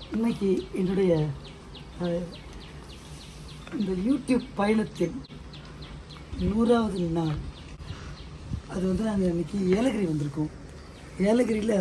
இன்னைக்கு என்னுடைய அஹ், இந்த யூடியூப் பயணத்தின் நூறாவது நாள் அது வந்து நாங்கள் இன்னைக்கு ஏலகிரி வந்திருக்கோம் ஏலகிரியில்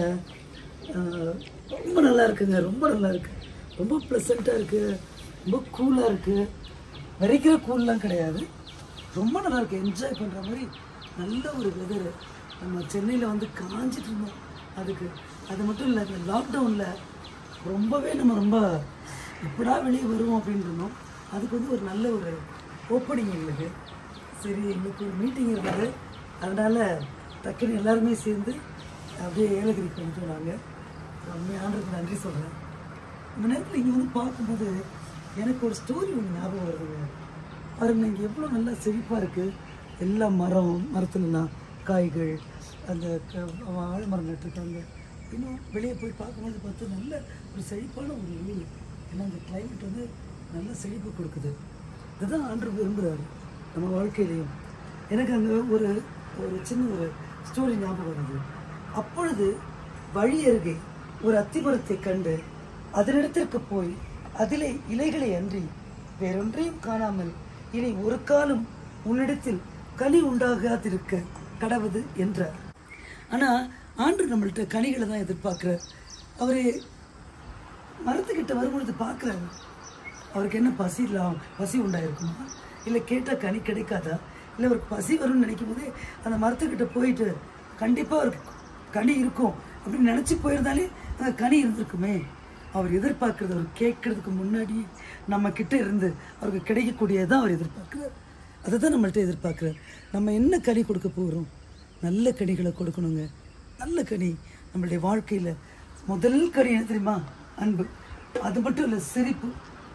ரொம்ப நல்லா இருக்குங்க ரொம்ப நல்லா இருக்கு ரொம்ப ப்ளசண்ட்டாக இருக்குது ரொம்ப கூலாக இருக்குது வரைக்கிற கூல்லாம் கிடையாது ரொம்ப நல்லா இருக்கு என்ஜாய் பண்ணுற மாதிரி நல்ல ஒரு வெதரு நம்ம சென்னையில் வந்து காஞ்சிட்டு இருந்தோம் அதுக்கு அது மட்டும் இல்லை இந்த லாக்டவுனில் ரொம்பவே நம்ம ரொம்ப எப்படா வெளியே வருவோம் அப்படின்னு இருந்தோம் அதுக்கு வந்து ஒரு நல்ல ஒரு ஓப்பனிங் எங்களுக்கு சரி எங்களுக்கு ஒரு மீட்டிங் இருந்தது அதனால் டக்குன்னு எல்லாருமே சேர்ந்து அப்படியே ஏலகிரிக்கு வந்துட்டோம் நாங்கள் உண்மையானதுக்கு நன்றி சொல்கிறேன் இந்த நேரத்தில் இங்கே வந்து பார்க்கும்போது எனக்கு ஒரு ஸ்டோரி ஒன்று ஞாபகம் வருதுங்க பாருங்க இங்கே எவ்வளோ நல்லா செழிப்பாக இருக்குது எல்லா மரம் மரத்துலலாம் காய்கள் அந்த க- வாழை மரம் நட்டுருக்காங்க இன்னும் வெளியே போய் பார்க்கும்போது பார்த்து நல்ல ஒரு செழிப்பான ஒரு ஊர் ஏன்னா அந்த கிளைமேட் வந்து நல்ல செழிப்பு கொடுக்குது இதுதான் ஆண்டு விரும்புகிறாரு நம்ம வாழ்க்கையிலையும் எனக்கு அங்கே ஒரு ஒரு சின்ன ஒரு ஸ்டோரி ஞாபகம் வருது அப்பொழுது வழி அருகே ஒரு அத்திமரத்தை கண்டு அதனிடத்திற்கு போய் அதிலே இலைகளை அன்றி வேறொன்றையும் காணாமல் இனி ஒரு காலம் உன்னிடத்தில் கனி உண்டாகாதிருக்க கடவுது என்றார் ஆனா ஆண்டு நம்மள்ட்ட கனிகளை தான் எதிர்பார்க்கிறார் அவரு மரத்துக்கிட்ட வரும்பொழுது பார்க்குறாரு அவருக்கு என்ன பசி இல்லாம் பசி உண்டாயிருக்குமா இல்லை கேட்டால் கனி கிடைக்காதா இல்லை ஒரு பசி வரும்னு நினைக்கும் போதே அந்த மரத்துக்கிட்ட போயிட்டு கண்டிப்பாக அவருக்கு கனி இருக்கும் அப்படின்னு நினச்சி போயிருந்தாலே அந்த கனி இருந்திருக்குமே அவர் எதிர்பார்க்கறது அவர் கேட்கறதுக்கு முன்னாடி நம்ம கிட்ட இருந்து அவருக்கு கிடைக்கக்கூடியதான் அவர் எதிர்பார்க்கிறார் அதை தான் நம்மள்ட்ட எதிர்பார்க்குறார் நம்ம என்ன கனி கொடுக்க போகிறோம் நல்ல கனிகளை கொடுக்கணுங்க நல்ல கனி நம்மளுடைய வாழ்க்கையில் முதல் கனி என்ன தெரியுமா அன்பு அது மட்டும் இல்லை சிரிப்பு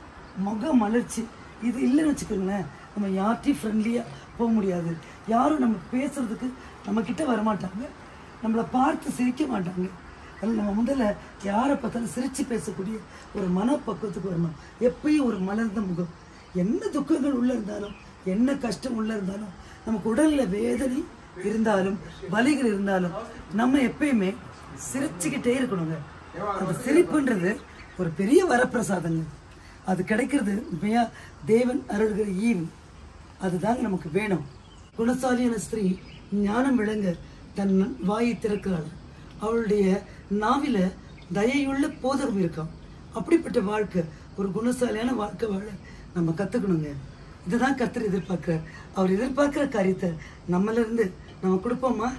முக மலர்ச்சி இது இல்லைன்னு வச்சுக்கோங்களேன் நம்ம யார்ட்டையும் ஃப்ரெண்ட்லியாக போக முடியாது யாரும் நம்ம பேசுறதுக்கு நம்ம கிட்ட வரமாட்டாங்க நம்மளை பார்த்து சிரிக்க மாட்டாங்க அதனால நம்ம முதல்ல யாரை பார்த்தாலும் சிரிச்சு பேசக்கூடிய ஒரு மனப்பக்குவத்துக்கு வரணும் எப்பயும் ஒரு மலர்ந்த முகம் என்ன துக்கங்கள் உள்ள இருந்தாலும் என்ன கஷ்டம் உள்ள இருந்தாலும் நமக்கு உடல்ல வேதனை இருந்தாலும் வலிகள் இருந்தாலும் நம்ம எப்பயுமே சிரிச்சுக்கிட்டே இருக்கணுங்க அந்த சிரிப்புன்றது ஒரு பெரிய வரப்பிரசாதங்க அது கிடைக்கிறது உண்மையா தேவன் அருள்கிற ஈவு அதுதாங்க நமக்கு வேணும் குணசாலியான ஸ்திரீ ஞானம் விளங்க தன் வாயை திறக்கிறாள் அவளுடைய நாவில தயையுள்ள போதகம் இருக்காம் அப்படிப்பட்ட வாழ்க்கை ஒரு குணசாலியான வாழ்க்கை வாழ நம்ம கத்துக்கணுங்க இதுதான் கர்த்தர் எதிர்பார்க்கிறார் அவர் எதிர்பார்க்கிற காரியத்தை நம்மள இருந்து நம்ம கொடுப்போமா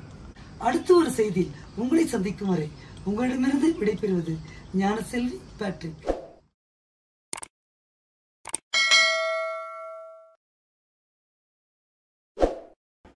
அடுத்த ஒரு செய்தி உங்களை சந்திக்கும் வரை உங்களிடமிருந்து விடைபெறுவது ஞானசெல்வி பேட்ரிக்